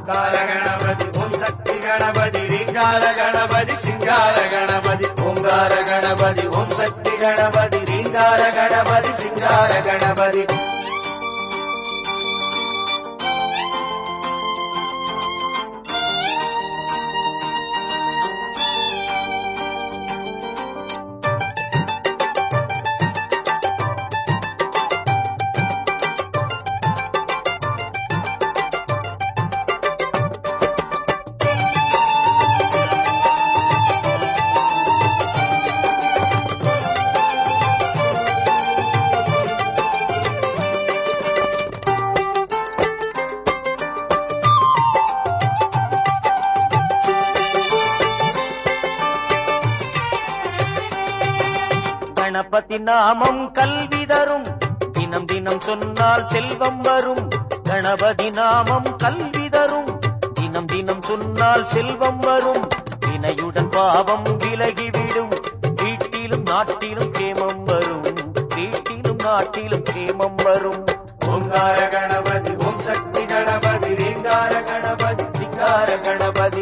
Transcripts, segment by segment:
ஓங்கார கணபதி ஓம் சக்தி கணபதி ரீங்கார கணபதி சிங்கார கணபதி ஓங்கார கணபதி ஓம் சக்தி கணபதி ரீங்கார கணபதி சிங்கார கணபதி கணபதி நாமம் கல்வி தரும் தினம் தினம் சொன்னால் செல்வம் வரும் கணபதி நாமம் கல்வி தரும் தினம் தினம் சொன்னால் செல்வம் வரும் வினையுடன் பாவம் விலகிவிடும் வீட்டிலும் நாட்டிலும் கேமம் வரும் வீட்டிலும் நாட்டிலும் கேமம் வரும் ஓங்கார கணபதி ஓம் சக்தி கணபதி ரீங்கார கணபதி சிங்கார கணபதி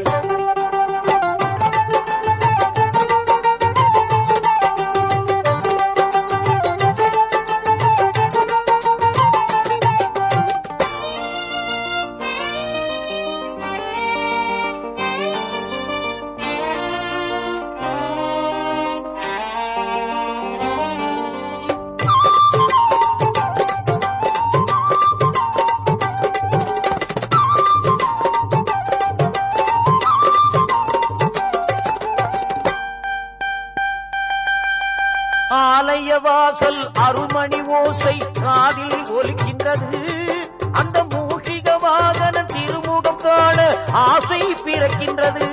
ஆலய வாசல் அருமணி ஓசை காதில் ஒலிக்கின்றது அந்த மூஷிக வாகன திருமுகம் காண ஆசை பிறக்கின்றது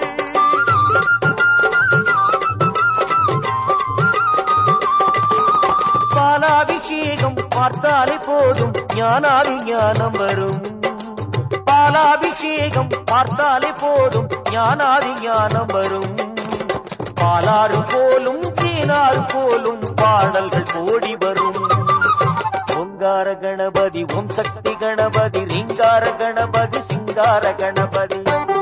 பாலாபிஷேகம் பார்த்தாலே போதும் ஞானாதி ஞானம் வரும் பாலாபிஷேகம் பார்த்தாலே போதும் ஞானாதி ஞானம் வரும் பாலாறு போலும் தேனாறு போலும் பாடல்கள் கோடி வரும் ஓங்கார கணபதி ஓம் சக்தி கணபதி ரீங்கார கணபதி சிங்கார கணபதி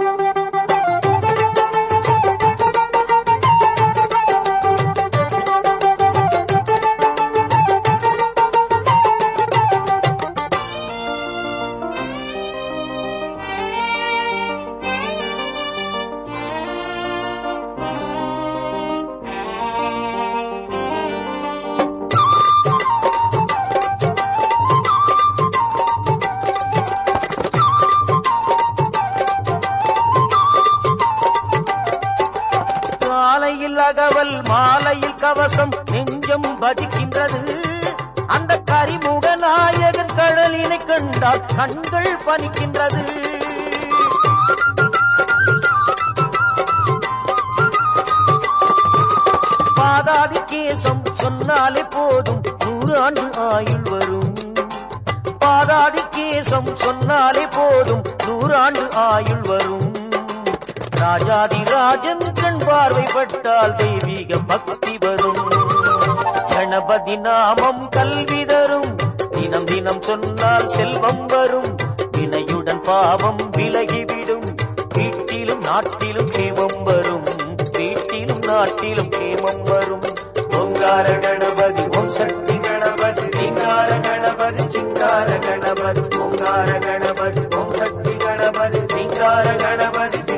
காலையில் அகவல் மாலையில் கவசம் நெஞ்சம் பதிக்கின்றது அந்த கரிமுக நாயகன் கடலினை கண்டால் கண்கள் பனிக்கின்றது பாதாதி கேசம் சொன்னாலே போதும் நூறு ஆண்டு ஆயுள் வரும் பாதாதி கேசம் சொன்னாலே போதும் நூறாண்டு ஆயுள் வரும் ராஜாதி ராஜன் கண் பார்வைப்பட்டால் தெய்வீக பக்தி வரும் கணபதி நாமம் கல்வி தரும் தினம் தினம் சொன்னால் செல்வம் வரும் வினையுடன் பாவம் விலகிவிடும் வீட்டிலும் நாட்டிலும் கேமம் வரும் வீட்டிலும் நாட்டிலும் கேமம் வரும் ஓங்கார கணபதி ஓம் சக்தி கணபதி ரீங்கார கணபதி சிங்கார கணபதி ஓங்கார கணபதி ஓம் சக்தி கணபதி ரீங்கார கணபதி